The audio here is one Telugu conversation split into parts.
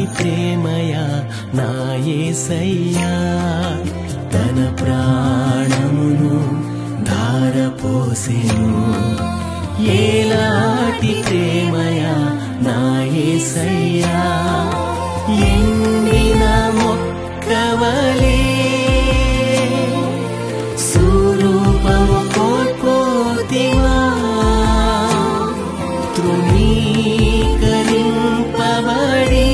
ప్రేమయా నా యేసయ్యా తన ప్రాణమును ధారపోసెను ఏలాటి ప్రేమయా నా యేసయ్యా ఎండిన మొక్కవలే స్వరూపము కోల్పోతివా తృణీకరింపబడి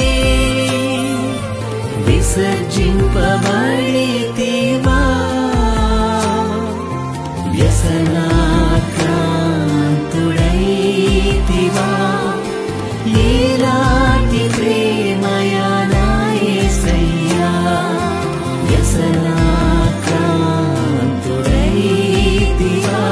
విసర్జింపబడితివా వ్యసనాక్రాంతుడైతివా ఏలాంటి ప్రేమయా నా యేసయ్యా వ్యసనాక్రాంతుడైతివా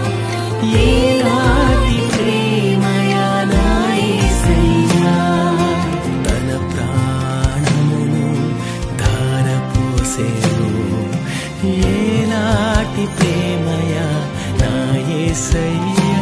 ఏలాంటి ప్రేమయా నా యేసయ్యా తన ప్రాణమును ధారపోసెను ఏలాంటి ప్రేమయా నా యేసయ్యా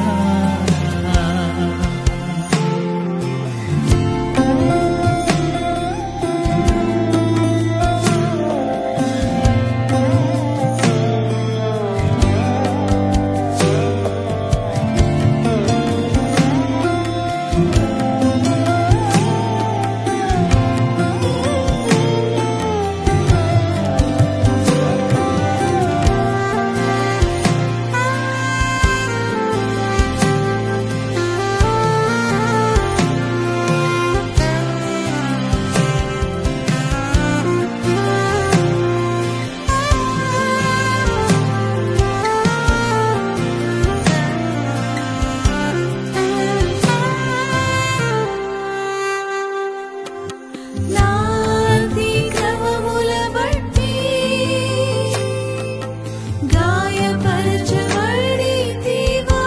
నాది క్రమముల బట్టి గాయపరచబడితివా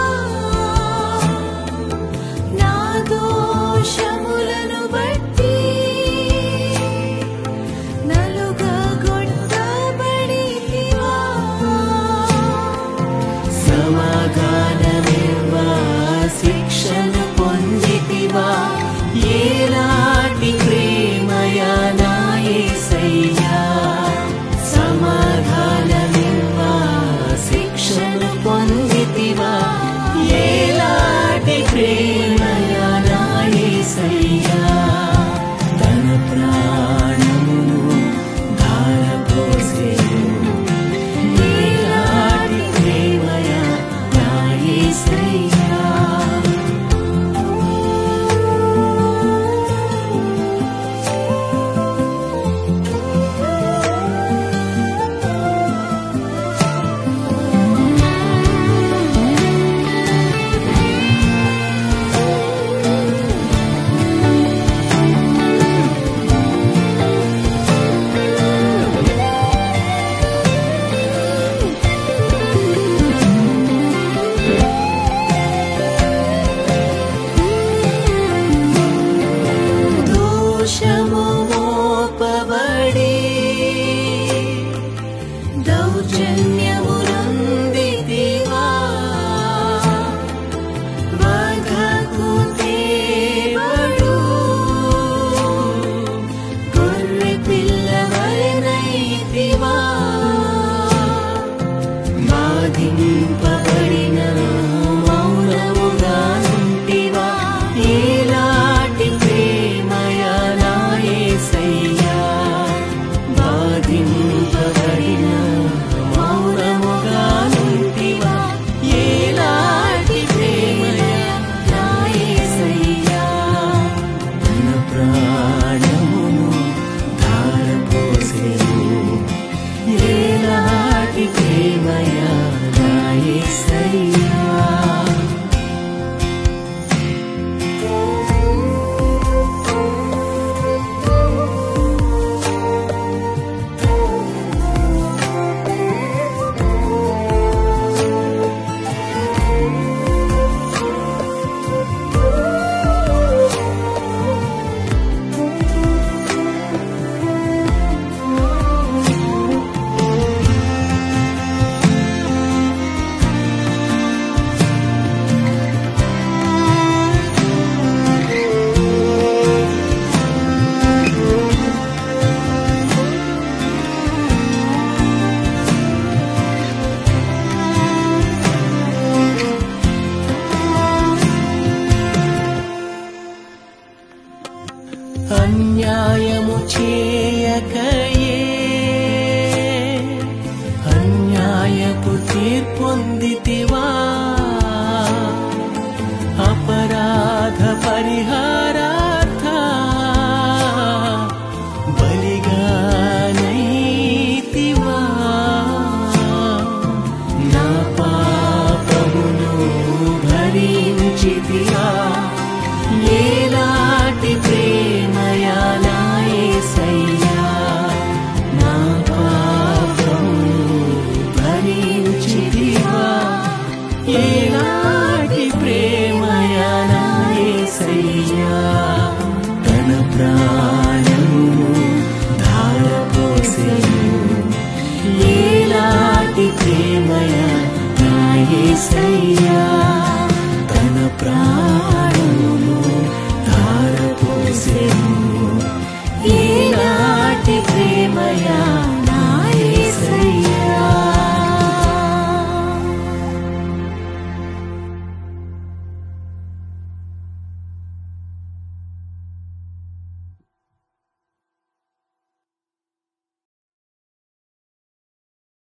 నా దోషములను బట్టి నలుగగొట్టబడితివా సమాధానమివ్వా శిక్షను పొందితివా ఏలాంటి ప్రేమయా నా యేసయ్యా సమాధానమివ్వా శిక్షను పొందితివా ఏలాంటి ప్రేమయా నా యేసయ్యా తన ప్రాణమును ధారపోసెను ఏలాంటి ప్రేమయా నా యేసయ్యా దోషము మోపబడి దౌర్జన్యము నందితివా వధకు తేబడు గొర్రె పిల్లవలెనైతివా బాధింపబడిన మౌనముగా నుంటివా ఏలాంటి ప్రేమయా నా యేసయ్యా బాధింపబడిన మౌనముగా నుంటివా ఏలాంటి ప్రేమయా నా యేసయ్యా తన ప్రాణమును ధారపోసెను ఏలాంటి ప్రేమయా నా యేసయ్యా అన్యాయము చేయకయే అన్యాయపు తీర్పొందితివా అపరాధ పరిహారార్థ బలిగానైతివా నా పాపమును భరించితివా ఏలాంటి ప్రేమయా నా యేసయ్యా నా పాపమును భరించితివా ఏలాంటి ప్రేమయా నా యేసయ్యా తన ప్రాణము ధారపోసెను ఏలాంటి ప్రేమయా నా యేసయ్యా తన ప్రాణ